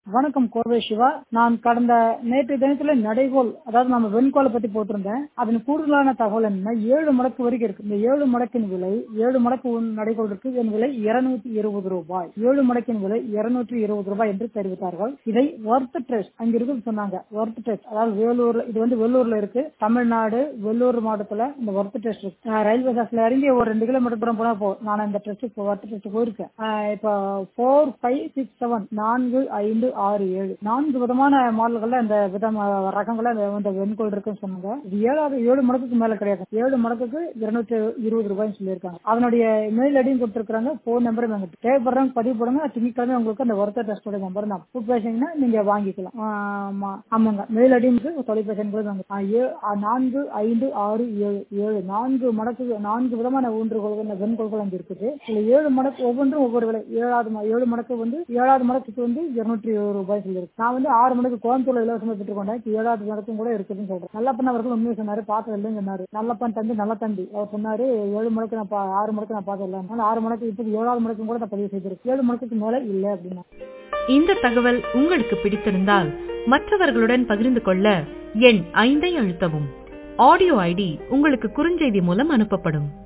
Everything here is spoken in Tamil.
வணக்கம் கோவை சிவா நான் கடந்த நேற்று தினத்துல நடைகோல் அதாவது நம்ம வெண்கோலை பத்தி போட்டிருந்தேன் அதன் கூடுதலான தகவல் என்ன ஏழு மடக்கு வரைக்கும் இருக்கு இந்த ஏழு மடக்கின் விலை ஏழு மடக்கு உன் நடைகோல் இருக்கு இதன் விலை இருநூத்தி இருபது ரூபாய் ஏழு மடக்கின் விலை இருநூற்றி இருபது ரூபாய் என்று தெரிவித்தார்கள் இதை ஒர்த் டெஸ்ட் அங்க இருக்குன்னு சொன்னாங்க ஒர்த் டெஸ்ட் அதாவது வேலூர் இது வந்து வெள்ளூர்ல இருக்கு தமிழ்நாடு வெள்ளூர் மாவட்டத்துல இந்த ஒர்த் டெஸ்ட் இருக்கு நான் ரயில்வே ஸ்டேஷன்ல இறங்கி ஒரு ரெண்டு கிலோமீட்டர் தூரம் போனா போ நான் இந்த டெஸ்ட் ஒர்த் டெஸ்ட் போயிருக்கேன் ஆஹ் இப்போ ஃபோர் ஃபைவ் சிக்ஸ் செவன் நான்கு ஐந்து ஆறு ஏழு நான்கு விதமான மாடல்கள்ல இந்த விதம் ரகங்கள்ல இந்த- இந்த வெண்கோல் இருக்குன்னு சொன்னாங்க இது ஏழாவது ஏழு மடக்குக்கு மேல கிடையாது ஏழு மடக்குக்கு இருநூற்றி இருபது ரூபாய்னு சொல்லியிருக்காங்க அதனுடைய மெயில் ஐடியும் கொடுத்துருக்காங்க போன் நம்பரும் எங்கிட்ட தேவைப்படுறவங்க பதிவு போடுங்க திங்கட்கிழமை உங்களுக்கு அந்த ஒருத்தர் டெஸ்டோட நம்பர் நான் புக் பேசிங்கன்னா நீங்க வாங்கிக்கலாம் ஆமா, ஆமாங்க மெயில் ஐடியும் இருக்கு, தொலைபேசி எண்களும் வாங்க ஆ, ஏ- ஆ, நான்கு ஐந்து ஆறு ஏழு ஏழு நான்கு மடக்கு நான்கு விதமான ஊன்றுகோள்கள் இந்த வெண்கோள்கள் அங்க இருக்குது இதுல ஏழு மடக்கு ஒவ்வொன்றும் ஒவ்வொரு விலை ஏழாவது ம- ஏழு மடக்கு வந்து ஏழாவது மடக்குக்கு வந்து இருநூற்றி இருபது ரூபாய் சொல்லியிருக்கு நான் வந்து ஆறு மடக்கு கோயம்புத்தூர்ல இலவசமா பெற்றுக்கொண்டேன் இப்ப ஏழாவது மடக்கும் கூட இருக்குதுன்னு சொல்றேன் நல்லப்பன் அவர்கள் உண்மையை சொன்னாரு பார்த்தது இல்லைன்னு சொன்னாரு நல்லப்பன் தம்பி நல்ல தம்பி அவர் சொன்னாரு ஏழு மடக்கு நான் பா- ஆறு மடக்கு நான் பார்த்தது இல்லை அதனால ஆறு மடக்கு இப்போ ஏழாவது மடக்கும் கூட நான் பதிவு செய்திருக்கேன் ஏழு மடக்குக்கு மேல இல்லை அப்படின்னா இந்த தகவல் உங்களுக்கு பிடித்திருந்தால் மற்றவர்களுடன் பகிர்ந்து கொள்ள எண் ஐந்தை அழுத்தவும் ஆடியோ ஐடி உங்களுக்கு குறுஞ்செய்தி மூலம் அனுப்பப்படும்